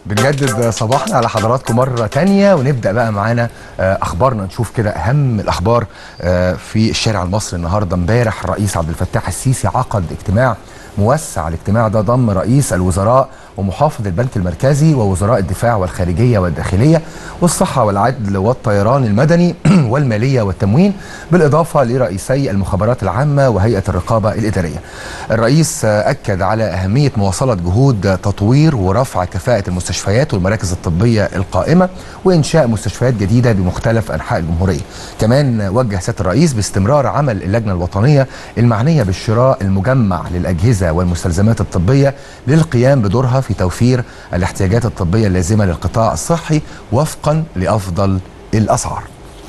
بنجدد صباحنا على حضراتكم مرة تانية ونبدأ بقى معانا آه، أخبارنا نشوف كده أهم الأخبار آه، في الشارع المصري النهاردة امبارح الرئيس عبد الفتاح السيسي عقد اجتماع موسع الاجتماع ده ضم رئيس الوزراء ومحافظ البنك المركزي ووزراء الدفاع والخارجية والداخلية والصحة والعدل والطيران المدني والمالية والتموين بالإضافة لرئيسي المخابرات العامة وهيئة الرقابة الإدارية الرئيس آه، أكد على أهمية مواصلة جهود تطوير ورفع كفاءة المستشفيات والمراكز الطبية القائمة وإنشاء مستشفيات جديدة بمختلف أنحاء الجمهورية كمان وجه سيادة الرئيس باستمرار عمل اللجنة الوطنية المعنية بالشراء المجمع للأجهزة والمستلزمات الطبية للقيام بدورها في توفير الاحتياجات الطبية اللازمة للقطاع الصحي وفقا لأفضل الأسعار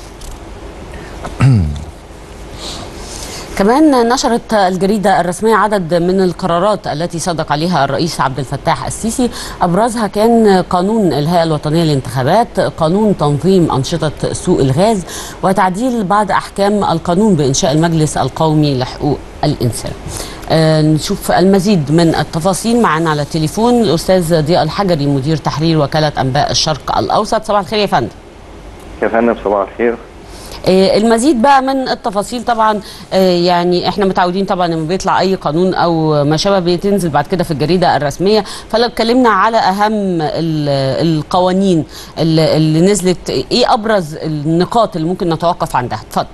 كمان نشرت الجريدة الرسمية عدد من القرارات التي صدق عليها الرئيس عبد الفتاح السيسي أبرزها كان قانون الهيئة الوطنية للانتخابات قانون تنظيم أنشطة سوق الغاز وتعديل بعض أحكام القانون بإنشاء المجلس القومي لحقوق الإنسان آه، نشوف المزيد من التفاصيل معنا على التليفون الأستاذ ضياء الحجري مدير تحرير وكالة أنباء الشرق الأوسط صباح الخير يا فندم يا فندم صباح الخير آه، المزيد بقى من التفاصيل طبعا آه، يعني احنا متعودين طبعا لما بيطلع اي قانون او ما شابه بتنزل بعد كده في الجريده الرسميه فلو اتكلمنا على اهم ال- القوانين اللي اللي نزلت ايه ابرز النقاط اللي ممكن نتوقف عندها اتفضل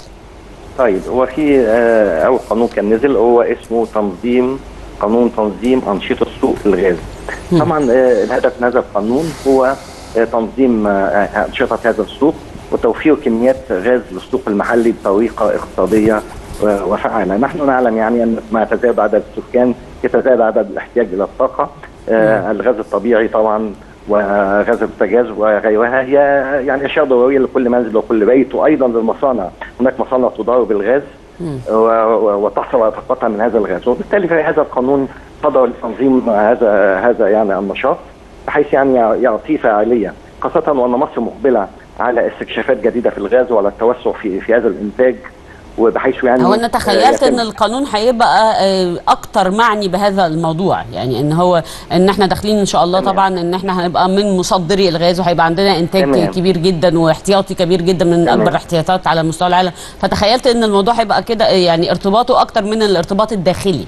طيب هو في آه، اول قانون كان نزل هو اسمه تنظيم قانون تنظيم انشطه سوق الغاز طبعا آه، الهدف من هذا القانون هو آه، تنظيم آه، آه، انشطه هذا السوق وتوفير كميات غاز للسوق المحلي بطريقه اقتصاديه و- وفعاله نحن نعلم يعني ان مع تزايد عدد السكان يتزايد عدد الاحتياج الى الطاقه آه، الغاز الطبيعي طبعا وغاز البوتاجاز وغيرها هي يعني اشياء ضروريه لكل منزل وكل بيت وايضا للمصانع هناك مصانع تدار بالغاز و- و- وتحصل على طاقتها من هذا الغاز وبالتالي في هذا القانون صدر لتنظيم هذا هذا يعني النشاط بحيث يعني يعطيه فاعليه خاصه وان مصر مقبله على استكشافات جديده في الغاز وعلى التوسع في في هذا الانتاج وبحيث يعني هو انا تخيلت آه، ان يتم- القانون هيبقى آه، اكتر معني بهذا الموضوع يعني ان هو ان احنا داخلين ان شاء الله تمام. طبعا ان احنا هنبقى من مصدري الغاز وهيبقى عندنا انتاج تمام. كبير جدا واحتياطي كبير جدا من تمام. اكبر الاحتياطات على مستوى العالم فتخيلت ان الموضوع هيبقى كده آه، يعني ارتباطه اكتر من الارتباط الداخلي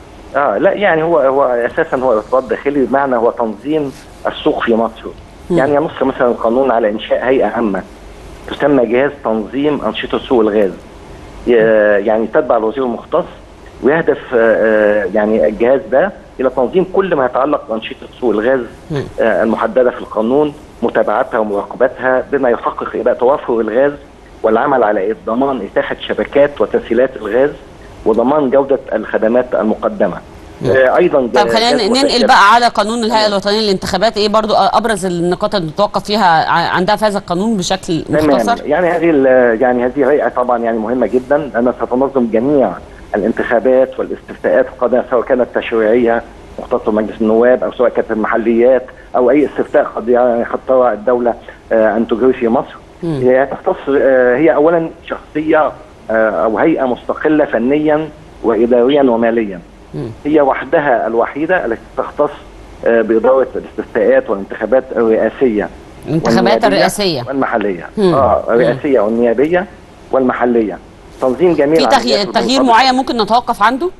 اه لا يعني هو هو اساسا هو ارتباط داخلي بمعنى هو تنظيم السوق في مصر يعني ينص مثلا القانون على انشاء هيئه عامه تسمى جهاز تنظيم انشطه سوق الغاز ي- يعني تتبع الوزير المختص ويهدف آه، آه، يعني الجهاز ده الى تنظيم كل ما يتعلق بانشطه سوق الغاز مم. آه، المحدده في القانون متابعتها ومراقبتها بما يحقق الى توافر الغاز والعمل على ضمان اتاحه شبكات وتسهيلات الغاز وضمان جوده الخدمات المقدمه. آه، ايضا طب خلينا جهاز ننقل وتشغيل- بقى على قانون الهيئه الوطنيه للانتخابات ايه برضو ابرز النقاط اللي نتوقف فيها ع- عندها في هذا القانون بشكل مختصر تمام يعني هذه ال- يعني هذه هيئه طبعا يعني مهمه جدا لانها ستنظم جميع الانتخابات والاستفتاءات القادمه سواء كانت تشريعيه مختصه بمجلس النواب او سواء كانت المحليات او اي استفتاء قد يعني قد ترى الدوله آه، ان تجري في مصر مم. هي تختص آه، هي اولا شخصيه آه، او هيئه مستقله فنيا واداريا وماليا مم. هي وحدها الوحيده التي تختص آه، باداره الاستفتاءات والانتخابات الرئاسيه الانتخابات والنيابية الرئاسيه والمحليه مم. اه الرئاسيه والنيابيه والمحليه تنظيم جميع في تغيير العمليات تغيير المرتبطة. معين ممكن نتوقف عنده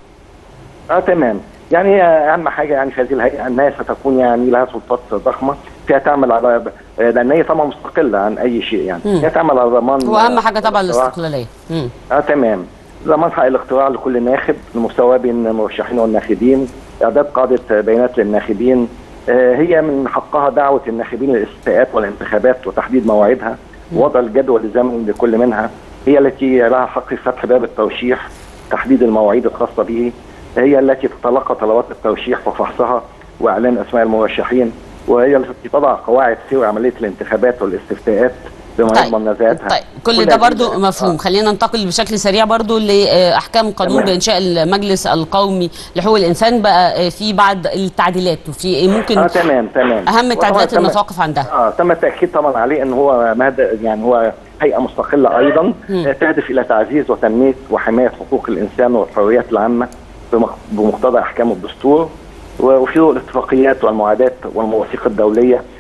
اه تمام يعني هي اهم حاجه يعني في هذه الهيئه انها ستكون يعني لها سلطات ضخمه فيها تعمل على لان هي طبعا مستقله عن اي شيء يعني مم. هي تعمل على ضمان هو اهم حاجه طبعا الاختراع. الاستقلاليه مم. اه تمام ضمان حق الاختراع لكل ناخب المساواه بين المرشحين والناخبين اعداد قاعده بيانات للناخبين آه هي من حقها دعوه الناخبين للاستفتاءات والانتخابات وتحديد مواعيدها ووضع الجدول الزمني لكل منها هي التي لها حق فتح باب الترشيح تحديد المواعيد الخاصه به هي التي تتلقى طلبات الترشيح وفحصها واعلان اسماء المرشحين وهي التي تضع قواعد سير عمليه الانتخابات والاستفتاءات بما طيب يضمن نزاهتها طيب كل كل ده هذه برضو الأشياء. مفهوم آه. خلينا ننتقل بشكل سريع برضو لاحكام قانون تمام. بانشاء المجلس القومي لحقوق الانسان بقى آه، في بعض التعديلات وفي إيه ممكن اه تمام تمام اهم التعديلات وطبعاً اللي تم- نتوقف عندها اه تم التاكيد طبعا عليه ان هو مهد يعني هو هيئه مستقله ايضا مم. آه، تهدف الى تعزيز وتنميه وحمايه حقوق الانسان والحريات العامه بمق- بمقتضى احكام الدستور و- وفي ضوء الاتفاقيات والمعاهدات والمواثيق الدوليه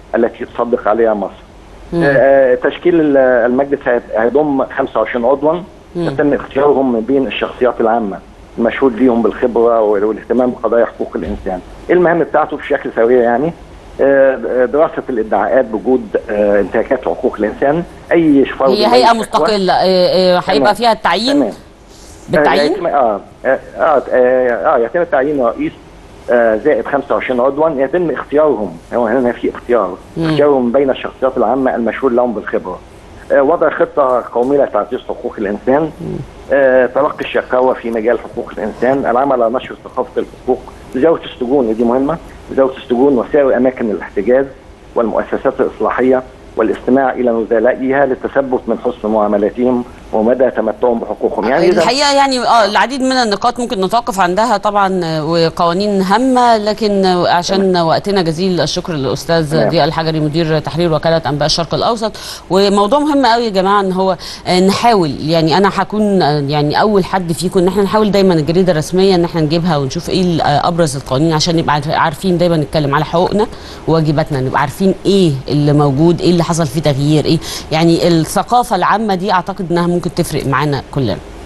التي تصدق عليها مصر. آه، تشكيل ال- المجلس هي- هيضم 25 عضوا يتم اختيارهم من بين الشخصيات العامه المشهود ليهم بالخبره وال- والاهتمام بقضايا حقوق الانسان. المهام بتاعته بشكل سريع يعني آه، دراسه الادعاءات بوجود آه، انتهاكات حقوق الانسان اي فرد هي من هيئه شكوى- مستقله آه، آه، هيبقى تمام. فيها التعيين تمام. بالتعيين يتم اه اه اه, آه يتم تعيين رئيس آه زائد 25 عضوا يتم اختيارهم هو هنا في اختيار اختيارهم من بين الشخصيات العامه المشهور لهم بالخبره آه وضع خطه قوميه لتعزيز حقوق الانسان آه تلقي الشكاوى في مجال حقوق الانسان العمل على نشر ثقافه الحقوق زاويه السجون ودي مهمه زاويه السجون وسائر اماكن الاحتجاز والمؤسسات الاصلاحيه والاستماع الى نزلائها للتثبت من حسن معاملاتهم ومدى تمتعهم بحقوقهم يعني إذا- الحقيقه يعني اه العديد من النقاط ممكن نتوقف عندها طبعا آه، وقوانين هامه لكن آه، عشان وقتنا جزيل الشكر للاستاذ تمام. ضياء الحجري مدير تحرير وكاله انباء الشرق الاوسط وموضوع مهم قوي يا جماعه ان هو آه، نحاول يعني انا هكون آه، يعني اول حد فيكم ان احنا نحاول دايما الجريده الرسميه ان احنا نجيبها ونشوف ايه ال- آه، ابرز القوانين عشان نبقى عارف- عارفين دايما نتكلم على حقوقنا وواجباتنا نبقى عارفين ايه اللي موجود ايه اللي حصل فيه تغيير ايه يعني الثقافه العامه دي اعتقد انها ممكن تفرق معانا كلنا